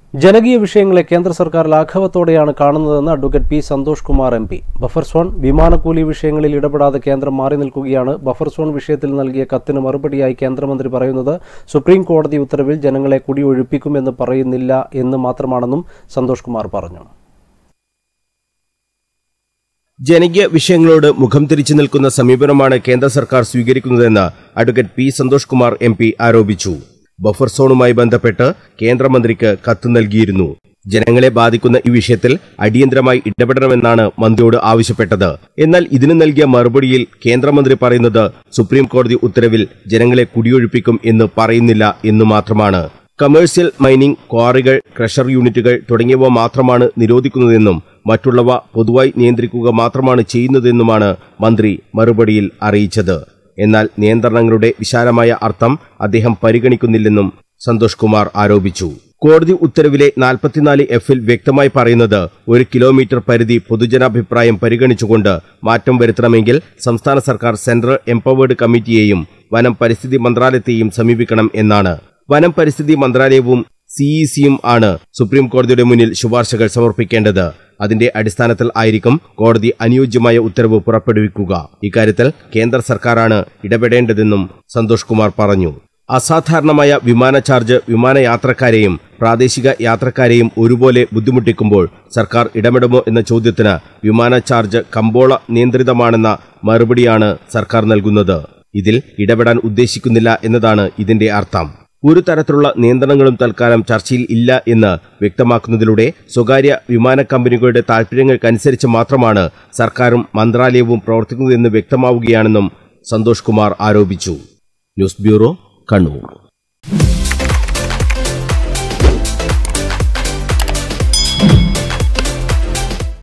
ജനകീയ വിഷയങ്ങളെ കേന്ദ്ര സർക്കാർ ലാഘവത്തോടെയാണ് കാണുന്നതെന്ന് advocate P Santhosh Kumar M P buffer zone വിമാനക്കൂലി വിഷയങ്ങളിൽ ഇടപെടാതെ കേന്ദ്രം മാറി നിൽക്കുകയാണ് ബഫർ സോൺ വിഷയത്തിൽ നൽകിയ കത്തിന് മറുപടിയായി കേന്ദ്രമന്ത്രി പറയുന്നത് സുപ്രീം കോടതി ഉത്തരവിൽ ജനങ്ങളെ കുടിയൊഴിപ്പിക്കുമെന്ന് പറയുന്നില്ല എന്ന് മാത്രമാണെന്നും സന്തോഷ് കുമാർ പറഞ്ഞു ജനകീയ വിഷയങ്ങളോട് മുഖം തിരിച്ചു നിൽക്കുന്ന സമീപനമാണ് കേന്ദ്ര സർക്കാർ സ്വീകരിക്കുന്നതെന്ന് advocate P Santhosh Kumar M P ആരോപിച്ചു ബഫർ സോണുമായി ബന്ധപ്പെട്ട് കേന്ദ്രമന്ത്രിക്ക് കത്ത് നൽകിയിരുന്നു ജനങ്ങളെ ബാധിക്കുന്ന ഈ വിഷയത്തിൽ അടിയന്തരമായി ഇടപെടണമെന്നാണ് മന്ത്രിയോട് ആവശ്യപ്പെട്ടത് എന്നാൽ ഇതിന് നൽകിയ മറുപടിയിൽ കേന്ദ്രമന്ത്രി പറയുന്നത് സുപ്രീം കോടതി ഉത്തരവിൽ ജനങ്ങളെ കുടിയൊഴിപ്പിക്കും എന്ന് പറയുന്നില്ല എന്ന് മാത്രമാണ് കമേഴ്സ്യൽ മൈനിംഗ് ക്വാറികൾ ക്രഷർ യൂണിറ്റുകൾ തുടങ്ങിയവ മാത്രമാണ് നിരോധിക്കുന്നതെന്നും മറ്റുള്ളവ പൊതുവായി നിയന്ത്രിക്കുക മാത്രമാണ് ചെയ്യുന്നതെന്നുമാണ് മന്ത്രി മറുപടിയിൽ അറിയിച്ചത് എന്നാൽ നിയന്ത്രണങ്ങളുടെ വിശാലമായ അർത്ഥം അദ്ദേഹം പരിഗണിക്കുന്നില്ലെന്നും സന്തോഷ് കുമാർ ആരോപിച്ചു കോടതി ഉത്തരവിലെ നാൽപ്പത്തിനാല് എഫിൽ വ്യക്തമായി പറയുന്നത് ഒരു കിലോമീറ്റർ പരിധി പൊതുജനാഭിപ്രായം പരിഗണിച്ചുകൊണ്ട് മാറ്റം വരുത്തണമെങ്കിൽ സംസ്ഥാന സർക്കാർ സെൻട്രൽ എംപവേർഡ് കമ്മിറ്റിയെയും വനം പരിസ്ഥിതി മന്ത്രാലയത്തെയും സമീപിക്കണം എന്നാണ് വനം പരിസ്ഥിതി മന്ത്രാലയവും സിഇസിയും ആണ് സുപ്രീം കോടതിയുടെ മുന്നിൽ ശുപാർശകൾ സമർപ്പിക്കേണ്ടത് അതിന്റെ അടിസ്ഥാനത്തിൽ ആയിരിക്കും കോടതി അനുയോജ്യമായ ഉത്തരവ് പുറപ്പെടുവിക്കുക ഇക്കാര്യത്തിൽ കേന്ദ്ര സർക്കാരാണ് ഇടപെടേണ്ടതെന്നും സന്തോഷ് കുമാർ പറഞ്ഞു അസാധാരണമായ വിമാന ചാർജ് വിമാനയാത്രക്കാരെയും പ്രാദേശിക യാത്രക്കാരെയും ഒരുപോലെ ബുദ്ധിമുട്ടിക്കുമ്പോൾ സർക്കാർ ഇടപെടുമോ എന്ന ചോദ്യത്തിന് വിമാന ചാർജ് കമ്പോള നിയന്ത്രിതമാണെന്ന മറുപടിയാണ് സർക്കാർ നൽകുന്നത് ഇതിൽ ഇടപെടാൻ ഉദ്ദേശിക്കുന്നില്ല എന്നതാണ് ഇതിന്റെ അർത്ഥം ഒരു തരത്തിലുള്ള നിയന്ത്രണങ്ങളും തൽക്കാലം ചർച്ചയിൽ ഇല്ല എന്ന് വ്യക്തമാക്കുന്നതിലൂടെ സ്വകാര്യ വിമാന കമ്പനികളുടെ താൽപര്യങ്ങൾക്കനുസരിച്ച് മാത്രമാണ് സർക്കാരും മന്ത്രാലയവും പ്രവർത്തിക്കുന്നതെന്ന് വ്യക്തമാവുകയാണെന്നും സന്തോഷ് കുമാർ ആരോപിച്ചു ന്യൂസ് ബ്യൂറോ കണ്ണൂർ